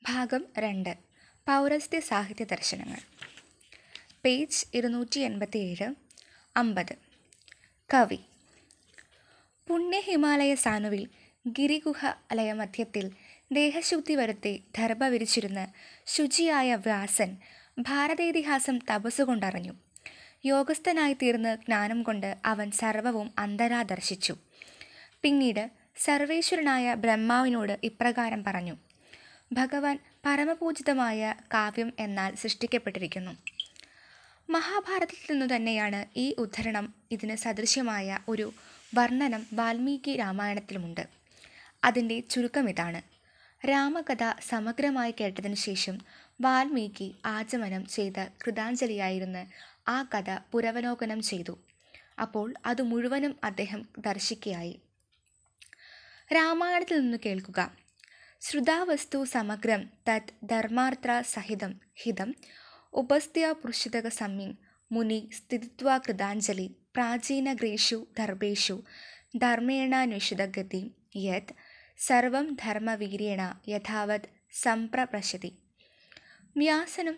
ഭാഗം രണ്ട് പൗരസ്ത്യ സാഹിത്യ ദർശനങ്ങൾ പേജ് ഇരുന്നൂറ്റി എൺപത്തിയേഴ് അമ്പത് കവി പുണ്യ ഹിമാലയ സാനുവിൽ ഗിരിഗുഹ ലയമധ്യത്തിൽ ദേഹശുദ്ധി വരുത്തി ദർഭ വിരിച്ചിരുന്ന് ശുചിയായ വ്യാസൻ ഭാരതേതിഹാസം തപസ്സുകൊണ്ടറിഞ്ഞു യോഗസ്ഥനായി തീർന്ന് ജ്ഞാനം കൊണ്ട് അവൻ സർവവും അന്തരാ ദർശിച്ചു പിന്നീട് സർവേശ്വരനായ ബ്രഹ്മാവിനോട് ഇപ്രകാരം പറഞ്ഞു ഭഗവാൻ പരമപൂജിതമായ കാവ്യം എന്നാൽ സൃഷ്ടിക്കപ്പെട്ടിരിക്കുന്നു മഹാഭാരതത്തിൽ നിന്നു തന്നെയാണ് ഈ ഉദ്ധരണം ഇതിന് സദൃശ്യമായ ഒരു വർണ്ണനം വാൽമീകി രാമായണത്തിലുമുണ്ട് അതിൻ്റെ ചുരുക്കം ഇതാണ് രാമകഥ സമഗ്രമായി കേട്ടതിനു ശേഷം വാൽമീകി ആചമനം ചെയ്ത കൃതാഞ്ജലിയായിരുന്ന് ആ കഥ പുരവലോകനം ചെയ്തു അപ്പോൾ അത് മുഴുവനും അദ്ദേഹം ദർശിക്കുകയായി രാമായണത്തിൽ നിന്ന് കേൾക്കുക ശ്രുതാവസ്തു സമഗ്രം തത് ധർമാർത്ഥ സഹിതം ഹിതം ഉപസ്ഥ്യ പുരുഷിതക സമ്യം മുനി സ്ഥിതിത്വ കൃതാഞ്ജലി പ്രാചീനഗ്രേഷു ദർഭേഷു ധർമ്മേണാന്വേഷിതഗതി യത് സർവം ധർമ്മവീര്യേണ യഥാവത് സംപ്രപശ്യതി വ്യാസനും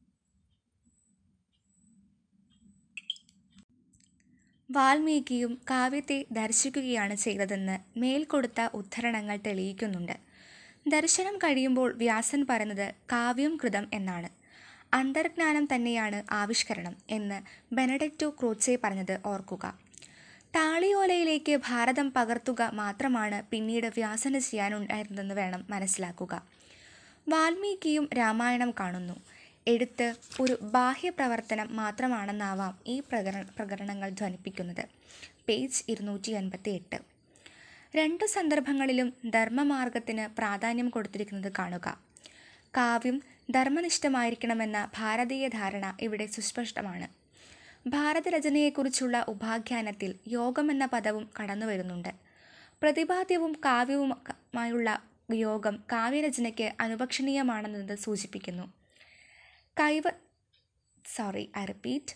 വാൽമീകിയും കാവ്യത്തെ ദർശിക്കുകയാണ് ചെയ്തതെന്ന് മേൽ കൊടുത്ത ഉദ്ധരണങ്ങൾ തെളിയിക്കുന്നുണ്ട് ദർശനം കഴിയുമ്പോൾ വ്യാസൻ പറയുന്നത് കാവ്യം കൃതം എന്നാണ് അന്തർജ്ഞാനം തന്നെയാണ് ആവിഷ്കരണം എന്ന് ബെനഡക്റ്റോ ക്രോച്ചെ പറഞ്ഞത് ഓർക്കുക താളിയോലയിലേക്ക് ഭാരതം പകർത്തുക മാത്രമാണ് പിന്നീട് വ്യാസന് ചെയ്യാനുണ്ടായിരുന്നതെന്ന് വേണം മനസ്സിലാക്കുക വാൽമീകിയും രാമായണം കാണുന്നു എഴുത്ത് ഒരു ബാഹ്യപ്രവർത്തനം മാത്രമാണെന്നാവാം ഈ പ്രകര പ്രകരണങ്ങൾ ധ്വനിപ്പിക്കുന്നത് പേജ് ഇരുന്നൂറ്റി അൻപത്തി എട്ട് രണ്ടു സന്ദർഭങ്ങളിലും ധർമ്മമാർഗത്തിന് പ്രാധാന്യം കൊടുത്തിരിക്കുന്നത് കാണുക കാവ്യം ധർമ്മനിഷ്ഠമായിരിക്കണമെന്ന ഭാരതീയ ധാരണ ഇവിടെ സുസ്പഷ്ടമാണ് ഭാരതരചനയെക്കുറിച്ചുള്ള ഉപാഖ്യാനത്തിൽ യോഗം എന്ന പദവും കടന്നു വരുന്നുണ്ട് പ്രതിപാദ്യവും കാവ്യവുമായുള്ള യോഗം കാവ്യരചനയ്ക്ക് അനുപക്ഷണീയമാണെന്നത് സൂചിപ്പിക്കുന്നു കൈവ സോറി ഐ റിപ്പീറ്റ്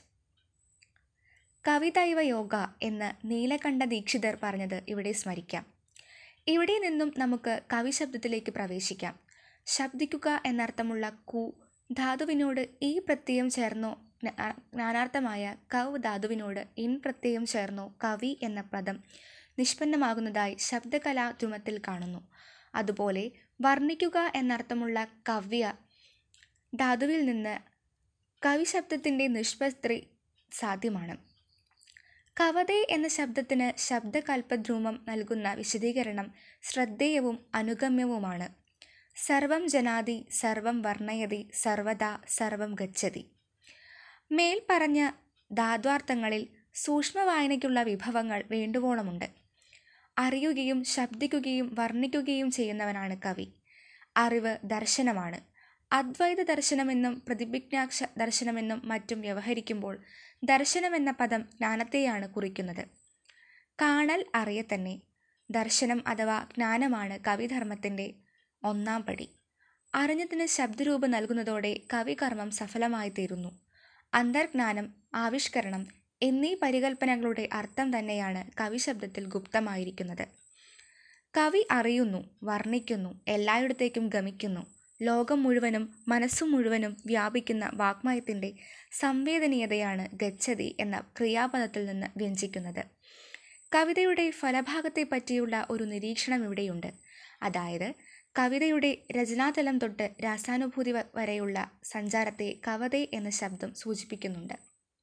കവിതൈവ യോഗ എന്ന് നീലകണ്ഠ ദീക്ഷിതർ പറഞ്ഞത് ഇവിടെ സ്മരിക്കാം ഇവിടെ നിന്നും നമുക്ക് കവി ശബ്ദത്തിലേക്ക് പ്രവേശിക്കാം ശബ്ദിക്കുക എന്നർത്ഥമുള്ള കു ധാതുവിനോട് ഈ പ്രത്യയം ചേർന്നോ ജ്ഞാനാർത്ഥമായ കവ് ധാതുവിനോട് ഇൻ പ്രത്യയം ചേർന്നോ കവി എന്ന പദം നിഷ്പന്നമാകുന്നതായി ശബ്ദകലാ ധ്രുമത്തിൽ കാണുന്നു അതുപോലെ വർണ്ണിക്കുക എന്നർത്ഥമുള്ള കവ്യ ധാതുവിൽ നിന്ന് കവി ശബ്ദത്തിൻ്റെ നിഷ്പത്രി സാധ്യമാണ് കവതെ എന്ന ശബ്ദത്തിന് ശബ്ദകൽപദ്രുമം നൽകുന്ന വിശദീകരണം ശ്രദ്ധേയവും അനുഗമ്യവുമാണ് സർവം ജനാതി സർവം വർണ്ണയതി സർവദാ സർവം ഗച്ഛതി മേൽ പറഞ്ഞ ധാദ്വാർത്ഥങ്ങളിൽ സൂക്ഷ്മവായനയ്ക്കുള്ള വിഭവങ്ങൾ വേണ്ടുവോളമുണ്ട് അറിയുകയും ശബ്ദിക്കുകയും വർണ്ണിക്കുകയും ചെയ്യുന്നവനാണ് കവി അറിവ് ദർശനമാണ് അദ്വൈത ദർശനമെന്നും പ്രതിഭിജ്ഞാക്ഷ ദർശനമെന്നും മറ്റും വ്യവഹരിക്കുമ്പോൾ ദർശനം എന്ന പദം ജ്ഞാനത്തെയാണ് കുറിക്കുന്നത് കാണൽ അറിയ തന്നെ ദർശനം അഥവാ ജ്ഞാനമാണ് കവിധർമ്മത്തിൻ്റെ ഒന്നാം പടി അറിഞ്ഞതിന് ശബ്ദരൂപം നൽകുന്നതോടെ കവികർമ്മം സഫലമായി തീരുന്നു അന്തർജ്ഞാനം ആവിഷ്കരണം എന്നീ പരികൽപ്പനകളുടെ അർത്ഥം തന്നെയാണ് കവിശബ്ദത്തിൽ ഗുപ്തമായിരിക്കുന്നത് കവി അറിയുന്നു വർണ്ണിക്കുന്നു എല്ലായിടത്തേക്കും ഗമിക്കുന്നു ലോകം മുഴുവനും മനസ്സു മുഴുവനും വ്യാപിക്കുന്ന വാഗ്മയത്തിൻ്റെ സംവേദനീയതയാണ് ഗച്ഛതി എന്ന ക്രിയാപദത്തിൽ നിന്ന് വ്യഞ്ചിക്കുന്നത് കവിതയുടെ ഫലഭാഗത്തെ പറ്റിയുള്ള ഒരു നിരീക്ഷണം ഇവിടെയുണ്ട് അതായത് കവിതയുടെ രചനാതലം തൊട്ട് രാസാനുഭൂതി വരെയുള്ള സഞ്ചാരത്തെ കവതെ എന്ന ശബ്ദം സൂചിപ്പിക്കുന്നുണ്ട്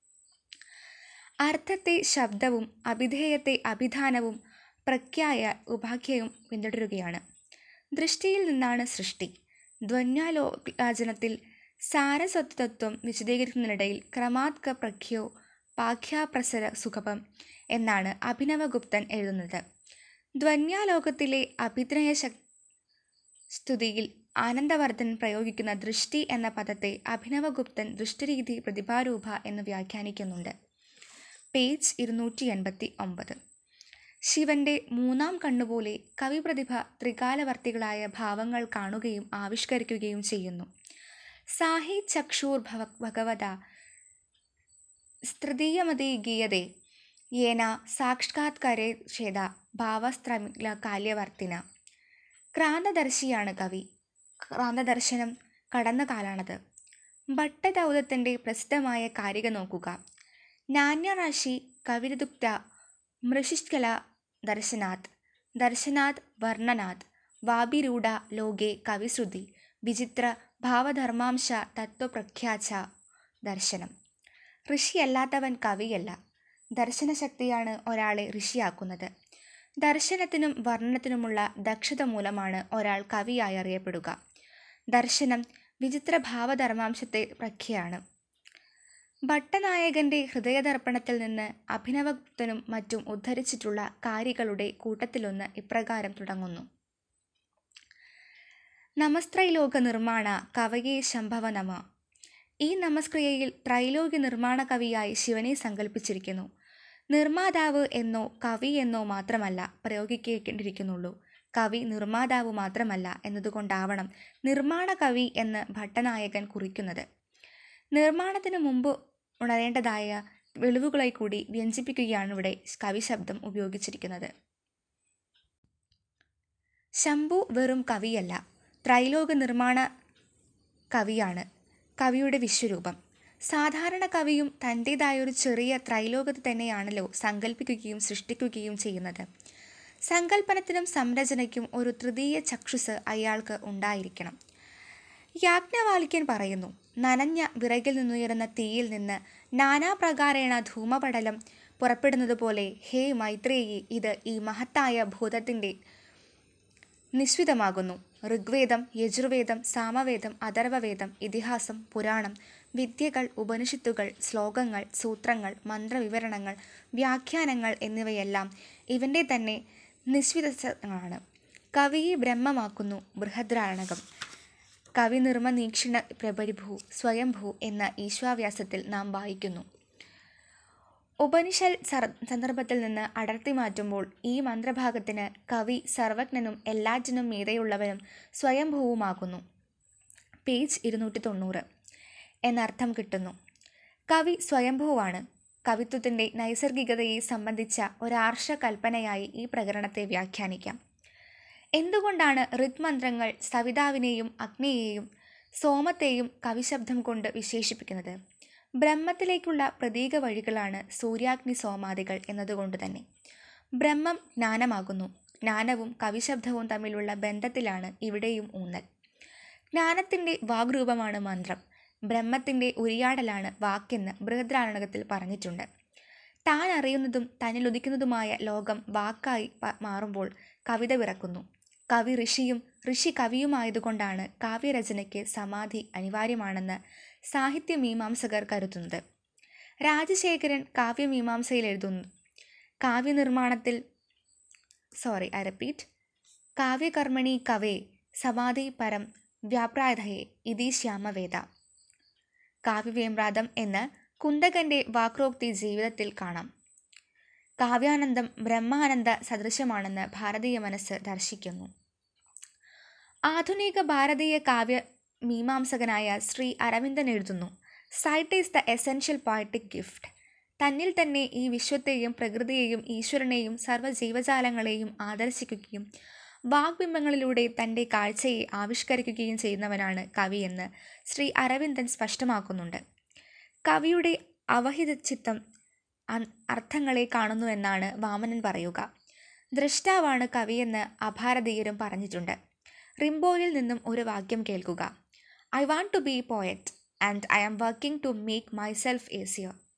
അർത്ഥത്തെ ശബ്ദവും അഭിധേയത്തെ അഭിധാനവും പ്രഖ്യായ ഉപാഖ്യയും പിന്തുടരുകയാണ് ദൃഷ്ടിയിൽ നിന്നാണ് സൃഷ്ടി ധ്വന്യാലോചനത്തിൽ സാരസ്വത്വം വിശദീകരിക്കുന്നതിനിടയിൽ ക്രമാത്ക പ്രഖ്യോ പാഖ്യാപ്രസര സുഖപം എന്നാണ് അഭിനവഗുപ്തൻ എഴുതുന്നത് ധ്വന്യാലോകത്തിലെ അഭിനയ സ്തുതിയിൽ ആനന്ദവർദ്ധൻ പ്രയോഗിക്കുന്ന ദൃഷ്ടി എന്ന പദത്തെ അഭിനവഗുപ്തൻ ദൃഷ്ടിരീതി പ്രതിഭാരൂപ എന്ന് വ്യാഖ്യാനിക്കുന്നുണ്ട് പേജ് ഇരുന്നൂറ്റി എൺപത്തി ഒമ്പത് ശിവന്റെ മൂന്നാം കണ്ണുപോലെ കവിപ്രതിഭ ത്രികാലവർത്തികളായ ഭാവങ്ങൾ കാണുകയും ആവിഷ്കരിക്കുകയും ചെയ്യുന്നു സാഹി ചക്ഷൂർ ഭവ ഭഗവത സ്തൃതീയമതി ഗീയതേ യേന സാക്ഷാത്കരേ ഛേദ ഭാവസ്ത്രമില കാല്യവർത്തിന ക്രാന്തദർശിയാണ് കവി ക്രാന്തദർശനം കടന്ന കാലാണത് ഭട്ടദൗതത്തിൻ്റെ പ്രസിദ്ധമായ കാരിക നോക്കുക നാണ്യറാശി കവിരദുക്ത മൃഷിഷ്കല ദർശനാത് ദർശനാത് വർണ്ണനാത് വാബിരൂഢ ലോകെ കവിശ്രുതി വിചിത്ര ഭാവധർമാംശ തത്വപ്രഖ്യാച്ച ദർശനം ഋഷിയല്ലാത്തവൻ കവിയല്ല ദർശനശക്തിയാണ് ഒരാളെ ഋഷിയാക്കുന്നത് ദർശനത്തിനും വർണ്ണനത്തിനുമുള്ള ദക്ഷത മൂലമാണ് ഒരാൾ കവിയായി അറിയപ്പെടുക ദർശനം വിചിത്ര ഭാവധർമാംശത്തെ പ്രഖ്യയാണ് ഭട്ടനായകന്റെ ഹൃദയദർപ്പണത്തിൽ നിന്ന് അഭിനവഗുപ്തനും മറ്റും ഉദ്ധരിച്ചിട്ടുള്ള കാരികളുടെ കൂട്ടത്തിലൊന്ന് ഇപ്രകാരം തുടങ്ങുന്നു നമസ്ത്രൈലോക നിർമ്മാണ കവയെ ശംഭവ നമ ഈ നമസ്ക്രിയയിൽ ത്രൈലോക്യ നിർമ്മാണ കവിയായി ശിവനെ സങ്കല്പിച്ചിരിക്കുന്നു നിർമ്മാതാവ് എന്നോ കവി എന്നോ മാത്രമല്ല പ്രയോഗിക്കേണ്ടിയിരിക്കുന്നുള്ളൂ കവി നിർമ്മാതാവ് മാത്രമല്ല എന്നതുകൊണ്ടാവണം നിർമ്മാണ കവി എന്ന് ഭട്ടനായകൻ കുറിക്കുന്നത് നിർമ്മാണത്തിന് മുമ്പ് ഉണരേണ്ടതായ വെളിവുകളെ കൂടി വ്യഞ്ജിപ്പിക്കുകയാണ് ഇവിടെ കവിശബ്ദം ഉപയോഗിച്ചിരിക്കുന്നത് ശംഭു വെറും കവിയല്ല ത്രൈലോക നിർമ്മാണ കവിയാണ് കവിയുടെ വിശ്വരൂപം സാധാരണ കവിയും തൻ്റേതായൊരു ചെറിയ ത്രൈലോകത്തെ തന്നെയാണല്ലോ സങ്കല്പിക്കുകയും സൃഷ്ടിക്കുകയും ചെയ്യുന്നത് സങ്കല്പനത്തിനും സംരചനയ്ക്കും ഒരു തൃതീയ ചക്ഷുസ് അയാൾക്ക് ഉണ്ടായിരിക്കണം യാജ്ഞവാലിക്കൻ പറയുന്നു നനഞ്ഞ വിറകിൽ നിന്നുയരുന്ന തീയിൽ നിന്ന് നാനാപ്രകാരേണ ധൂമപടലം പുറപ്പെടുന്നത് പോലെ ഹേ മൈത്രേയി ഇത് ഈ മഹത്തായ ഭൂതത്തിൻ്റെ നിശ്ചിതമാകുന്നു ഋഗ്വേദം യജുർവേദം സാമവേദം അഥർവവേദം ഇതിഹാസം പുരാണം വിദ്യകൾ ഉപനിഷത്തുകൾ ശ്ലോകങ്ങൾ സൂത്രങ്ങൾ മന്ത്രവിവരണങ്ങൾ വ്യാഖ്യാനങ്ങൾ എന്നിവയെല്ലാം ഇവൻ്റെ തന്നെ നിശ്ചിതങ്ങളാണ് കവിയെ ബ്രഹ്മമാക്കുന്നു ബൃഹദ്രാണകം കവി നിർമ്മനീക്ഷണ പ്രപരിഭൂ സ്വയംഭൂ എന്ന ഈശ്വാവ്യാസത്തിൽ നാം വായിക്കുന്നു ഉപനിഷൽ സന്ദർഭത്തിൽ നിന്ന് അടർത്തി മാറ്റുമ്പോൾ ഈ മന്ത്രഭാഗത്തിന് കവി സർവജ്ഞനും എല്ലാറ്റിനും മീതെയുള്ളവനും സ്വയംഭൂവുമാകുന്നു പേജ് ഇരുന്നൂറ്റി തൊണ്ണൂറ് എന്നർത്ഥം കിട്ടുന്നു കവി സ്വയംഭൂവാണ് കവിത്വത്തിൻ്റെ നൈസർഗികതയെ സംബന്ധിച്ച ഒരാർഷ കൽപ്പനയായി ഈ പ്രകരണത്തെ വ്യാഖ്യാനിക്കാം എന്തുകൊണ്ടാണ് ഋഗ്മന്ത്രങ്ങൾ സവിതാവിനെയും അഗ്നിയെയും സോമത്തെയും കവിശബ്ദം കൊണ്ട് വിശേഷിപ്പിക്കുന്നത് ബ്രഹ്മത്തിലേക്കുള്ള പ്രതീക വഴികളാണ് സൂര്യാഗ്നി സോമാദികൾ എന്നതുകൊണ്ട് തന്നെ ബ്രഹ്മം ജ്ഞാനമാകുന്നു ജ്ഞാനവും കവിശബ്ദവും തമ്മിലുള്ള ബന്ധത്തിലാണ് ഇവിടെയും ഊന്നൽ ജ്ഞാനത്തിൻ്റെ വാഗ്രൂപമാണ് മന്ത്രം ബ്രഹ്മത്തിൻ്റെ ഉരിയാടലാണ് വാക്കെന്ന് ബൃഹദ്രാരണകത്തിൽ പറഞ്ഞിട്ടുണ്ട് താൻ അറിയുന്നതും തന്നിൽ ഉദിക്കുന്നതുമായ ലോകം വാക്കായി മാറുമ്പോൾ കവിത പിറക്കുന്നു കവി ഋഷിയും ഋഷി കവിയുമായതുകൊണ്ടാണ് കാവ്യരചനയ്ക്ക് സമാധി അനിവാര്യമാണെന്ന് സാഹിത്യമീമാംസകർ കരുതുന്നത് രാജശേഖരൻ കാവ്യമീമാംസയിൽ എഴുതുന്നു കാവ്യനിർമ്മാണത്തിൽ സോറി ഐ റിപ്പീറ്റ് കാവ്യകർമ്മണി കവേ സമാധി പരം വ്യാപ്രായതയെ ഇതി ശ്യാമവേദ കാവ്യവേമ്രാതം എന്ന് കുന്തകന്റെ വാക്രോക്തി ജീവിതത്തിൽ കാണാം കാവ്യാനന്ദം ബ്രഹ്മാനന്ദ സദൃശമാണെന്ന് ഭാരതീയ മനസ്സ് ദർശിക്കുന്നു ആധുനിക ഭാരതീയ കാവ്യ മീമാംസകനായ ശ്രീ അരവിന്ദൻ എഴുതുന്നു sight is the essential poetic gift തന്നിൽ തന്നെ ഈ വിശ്വത്തെയും പ്രകൃതിയെയും ഈശ്വരനെയും സർവ്വജീവജാലങ്ങളെയും ആദർശിക്കുകയും വാഗ്ബിംബങ്ങളിലൂടെ തൻ്റെ കാഴ്ചയെ ആവിഷ്കരിക്കുകയും ചെയ്യുന്നവനാണ് കവിയെന്ന് ശ്രീ അരവിന്ദൻ സ്പഷ്ടമാക്കുന്നുണ്ട് കവിയുടെ അവഹിത ചിത്തം അർത്ഥങ്ങളെ കാണുന്നുവെന്നാണ് വാമനൻ പറയുക ദ്രഷ്ടാവാണ് കവിയെന്ന് അഭാരതീയരും പറഞ്ഞിട്ടുണ്ട് റിംബോയിൽ നിന്നും ഒരു വാക്യം കേൾക്കുക I want to be poet and I am working to make myself ഏസിയർ